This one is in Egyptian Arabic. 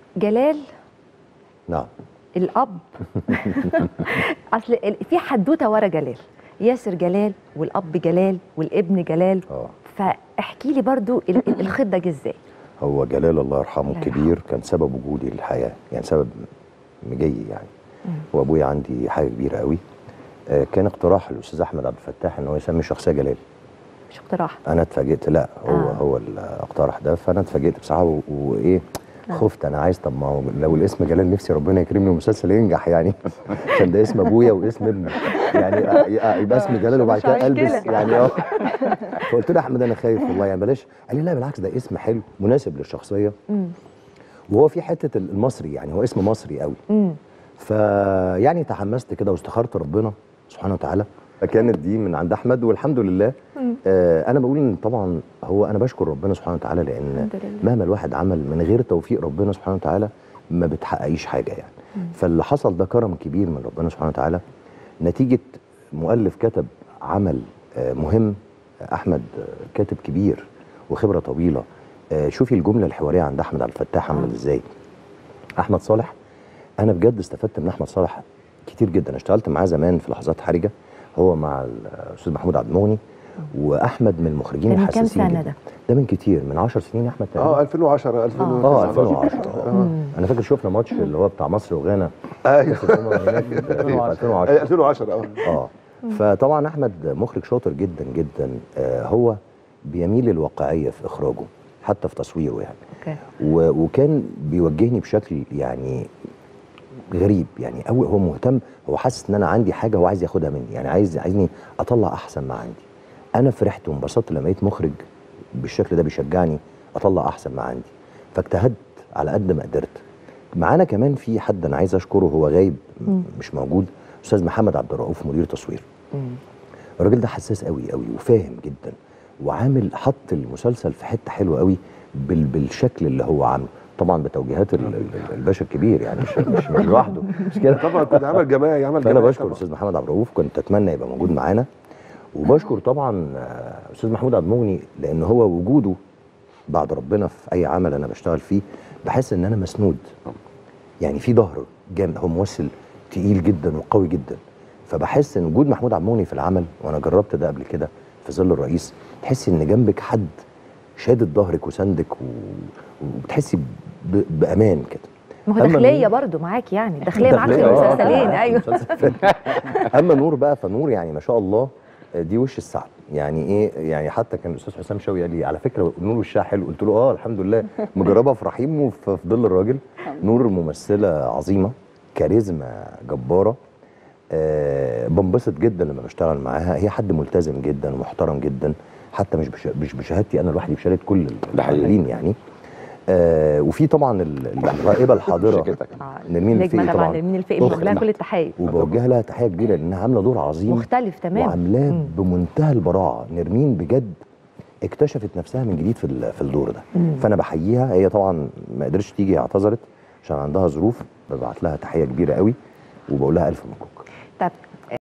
جلال نعم الاب اصل ال- في حدوته ورا جلال ياسر جلال والاب جلال والابن جلال اه فاحكي لي برضو ال- ال- الخيط ده جه ازاي هو جلال الله يرحمه الله الكبير كان سبب وجودي للحياه يعني سبب مجي يعني وابويا عندي حاجه كبيره قوي آه، كان اقتراح الاستاذ احمد عبد الفتاح ان هو يسمي الشخصيه جلال مش اقتراح انا اتفاجئت لا هو آه. آه. هو اللي اقترح ده فانا اتفاجئت بصراحه و- وايه خفت انا عايز طب ما هو لو الاسم جلال نفسي ربنا يكرمني والمسلسل ينجح يعني عشان ده اسم ابويا واسم ابني يعني آه، آه، يبقى اسم جلال وبعد مش كده مشكلة. البس يعني اه فقلت له يا احمد انا خايف والله يعني بلاش قال لي لا بالعكس ده اسم حلو مناسب للشخصيه امم وهو في حته المصري يعني هو اسم مصري قوي امم فيعني تحمست كده واستخرت ربنا سبحانه وتعالى فكانت دي من عند احمد والحمد لله آه انا بقول ان طبعا هو انا بشكر ربنا سبحانه وتعالى لان الحمد لله. مهما الواحد عمل من غير توفيق ربنا سبحانه وتعالى ما بتحققيش حاجه يعني فاللي حصل ده كرم كبير من ربنا سبحانه وتعالى نتيجه مؤلف كتب عمل آه مهم احمد آه، كاتب كبير وخبره طويله آه شوفي الجمله الحواريه عند احمد عبد الفتاح عمل ازاي احمد صالح انا بجد استفدت من احمد صالح كتير جدا اشتغلت معاه زمان في لحظات حرجه هو مع الاستاذ محمود عبد المغني واحمد من المخرجين ده من كام الحساسين سنة جداً. ده؟ ده من كتير من 10 سنين يا احمد تقريبا اه 2010 2009 اه 2010 آه. انا فاكر شفنا ماتش اللي هو بتاع مصر وغانا ايوه كأس الأمم هناك في 2010 2010 اه اه فطبعا احمد مخرج شاطر جدا جدا آه هو بيميل للواقعيه في اخراجه حتى في تصويره يعني اوكي و- وكان بيوجهني بشكل يعني غريب يعني قوي هو مهتم هو حاسس ان انا عندي حاجه هو عايز ياخدها مني يعني عايز عايزني اطلع احسن ما عندي انا فرحت وانبسطت لما لقيت مخرج بالشكل ده بيشجعني اطلع احسن ما عندي فاجتهدت على قد ما قدرت معانا كمان في حد انا عايز اشكره هو غايب م- مش موجود استاذ محمد عبد الرؤوف مدير تصوير الراجل ده حساس قوي قوي وفاهم جدا وعامل حط المسلسل في حته حلوه قوي بال بالشكل اللي هو عامله طبعا بتوجيهات ال- ال- الباشا الكبير يعني مش مش, مش لوحده مش كده طبعا كنت عمل جماعي عمل فانا جماعي بشكر طبعاً. الاستاذ محمد عبد الرؤوف كنت اتمنى يبقى موجود معانا وبشكر طبعا آه، استاذ محمود عبد المغني لان هو وجوده بعد ربنا في اي عمل انا بشتغل فيه بحس ان انا مسنود يعني في ظهر جامد هو ممثل تقيل جدا وقوي جدا فبحس ان وجود محمود عبد المغني في العمل وانا جربت ده قبل كده في ظل الرئيس تحسي ان جنبك حد شادد ظهرك وسندك و... وبتحسي ب... بامان كده ما هو أما داخليه نور- برضو معاك يعني داخليه معاك في داخلية، آه، المسلسلين طبعاً. ايوه المسلسل. اما نور بقى فنور يعني ما شاء الله دي وش السعد يعني ايه يعني حتى كان الاستاذ حسام شوقي قال لي على فكره نور وشها حلو قلت له اه الحمد لله مجربها في رحيم وفي في ظل الراجل نور ممثله عظيمه كاريزما جباره آه بنبسط جدا لما بشتغل معاها هي حد ملتزم جدا ومحترم جدا حتى مش بش مش بشهادتي انا لوحدي بشهاده كل ده حقيقي. العاملين يعني آه وفي طبعا ال- الغائبه الحاضره شركتك. آه، نرمين نجمه الفقي طبعا طبعا نرمين الفقي أخت. بنوجه لها كل التحيه وبوجه لها تحيه كبيره لانها عامله دور عظيم مختلف تمام وعاملاه مم. بمنتهى البراعه نرمين بجد اكتشفت نفسها من جديد في ال- في الدور ده مم. فانا بحييها هي طبعا ما قدرتش تيجي اعتذرت عشان عندها ظروف ببعت لها تحيه كبيره قوي وبقول لها الف مبروك طب